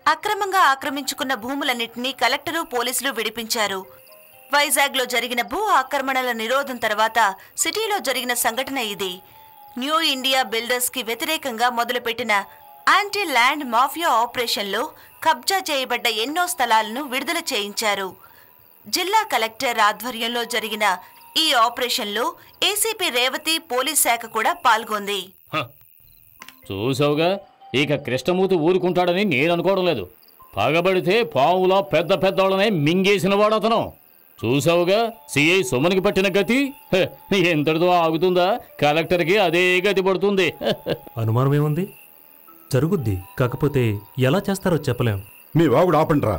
అక్రమంగా ఆక్రమించుకున్న భూములన్నింటినీ కలెక్టరు పోలీసులు విడిపించారు వైజాగ్లో జరిగిన భూ ఆక్రమణల నిరోధం తర్వాత సిటీలో జరిగిన సంఘటన ఇది న్యూ ఇండియా బిల్డర్స్ కి వ్యతిరేకంగా మొదలుపెట్టిన యాంటీ ల్యాండ్ మాఫియా ఆపరేషన్లో కబ్జా చేయబడ్డ ఎన్నో స్థలాలను విడుదల చేయించారు జిల్లా కలెక్టర్ ఆధ్వర్యంలో జరిగిన ఈ ఆపరేషన్లో ఏసీపీ రేవతి పోలీస్ శాఖ కూడా పాల్గొంది చూసావుగా ఇక కృష్ణమూర్తి ఊరుకుంటాడని నేను అనుకోవడం లేదు పగబడితే పావులా పెద్ద పెద్దవాళ్ళనే మింగేసిన వాడు అతను చూసావుగా సిఐ సుమన్కి పట్టిన గతి హ, ఎంతటితో ఆగుతుందా కలెక్టర్కి అదే గతి పడుతుంది అనుమానం ఏముంది జరుగుద్ది కాకపోతే ఎలా చేస్తారో చెప్పలేం మీ వాగుడు ఆపండిరా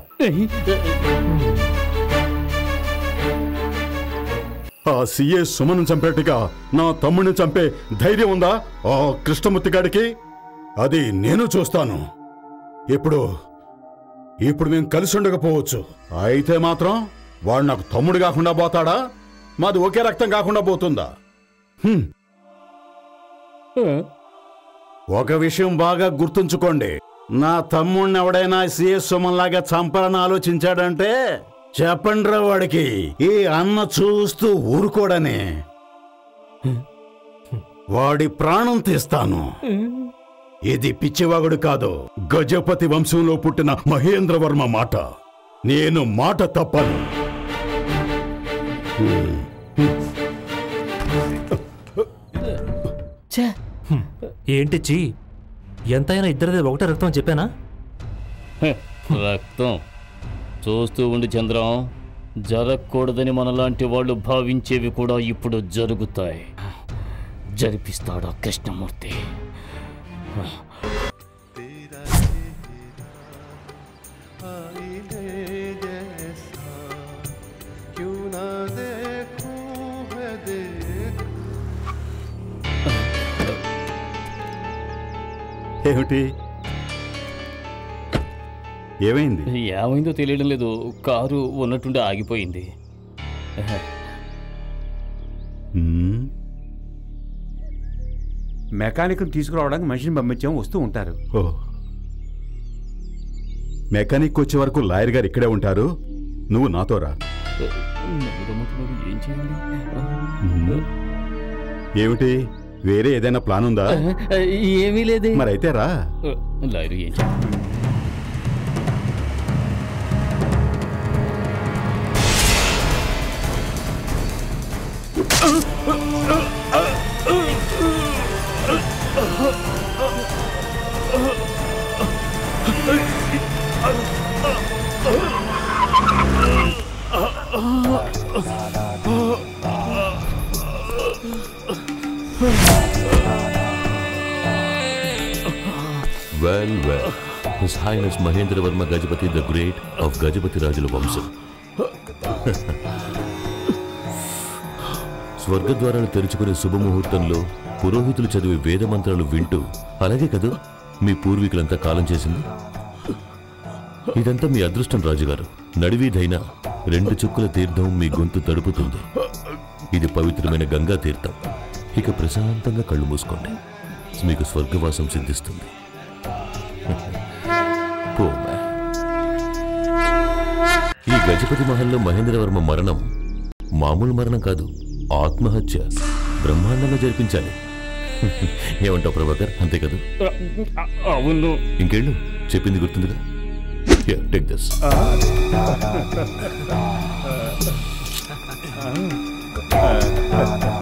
ఆ సీఏ సుమను చంపేట్టుగా నా తమ్ముడిని చంపే ధైర్యం ఉందా ఆ కృష్ణమూర్తి గాడికి అది నేను చూస్తాను ఇప్పుడు ఇప్పుడు మేము కలిసి ఉండకపోవచ్చు అయితే మాత్రం వాడు నాకు తమ్ముడు కాకుండా పోతాడా మాది ఒకే రక్తం కాకుండా పోతుందా హ్మ్. ఒక విషయం బాగా గుర్తుంచుకోండి నా తమ్ముడిని ఎవడైనా సిఎస్ సుమన్లాగా చంపాలని ఆలోచించాడంటే చెప్పండిరా వాడికి ఈ అన్న చూస్తూ ఊరుకోడని వాడి ప్రాణం తీస్తాను ఇది పిచ్చివాగుడు కాదు గజపతి వంశంలో పుట్టిన మహేంద్రవర్మ మాట నేను మాట తప్పను హ్మ్. ఏంటి చీ ఎంతైనా ఇద్దరిది ఒకటే రక్తం అని చెప్పానా హ, రక్తం చూస్తూ ఉండి చంద్రం జరగకూడదని మనలాంటి వాళ్ళు భావించేవి కూడా ఇప్పుడు జరుగుతాయి జరిపిస్తాడా కృష్ణమూర్తి क्यों ना देखूं मैं देख ఏమిటి ఏమైంది ఏమైందో తెలియడం లేదు కారు ఉన్నట్టుండి ఆగిపోయింది హ్మ్. మెకానిక్ని తీసుకురావడానికి మనిషిని పంపించాం వస్తూ ఉంటారు ఓ మెకానిక్ వచ్చే వరకు లాయర్ గారు ఇక్కడే ఉంటారు నువ్వు నాతో రా నవ్వుదమ్ముతున్నాడు, ఏం చేయాలి హ్మ్. ఏమిటి వేరే ఏదైనా ప్లాన్ ఉందా ఏమీ లేదే మరైతే రా లాయరు ఏం చేయాలి well well his highness Mahendra Varma Gajapati the great of Gajapati రాజుల వంశం స్వర్గద్వారాలు తెరుచుకునే శుభముహూర్తంలో పురోహితులు చదివే వేద మంత్రాలు వింటూ అలాగే కదా మీ పూర్వీకులంతా కాలం చేసింది ఇదంతా మీ అదృష్టం రాజుగారు నడివీధైనా రెండు చుక్కుల తీర్థం మీ గొంతు తడుపుతుంది ఇది పవిత్రమైన గంగా తీర్థం ఇక ప్రశాంతంగా కళ్ళు మూసుకోండి మీకు స్వర్గవాసం సిద్ధిస్తుంది పో మ్యాన్. ఈ గజపతి మహల్లో మహేంద్రవర్మ మరణం మామూలు మరణం కాదు ఆత్మహత్య బ్రహ్మాండంగా జరిపించాలి ఏమంటావు ప్రభాకర్ అంతే కదా అవును ఇంకేళ్ళు చెప్పింది గుర్తుందిగా టేక్ దిస్ ఆ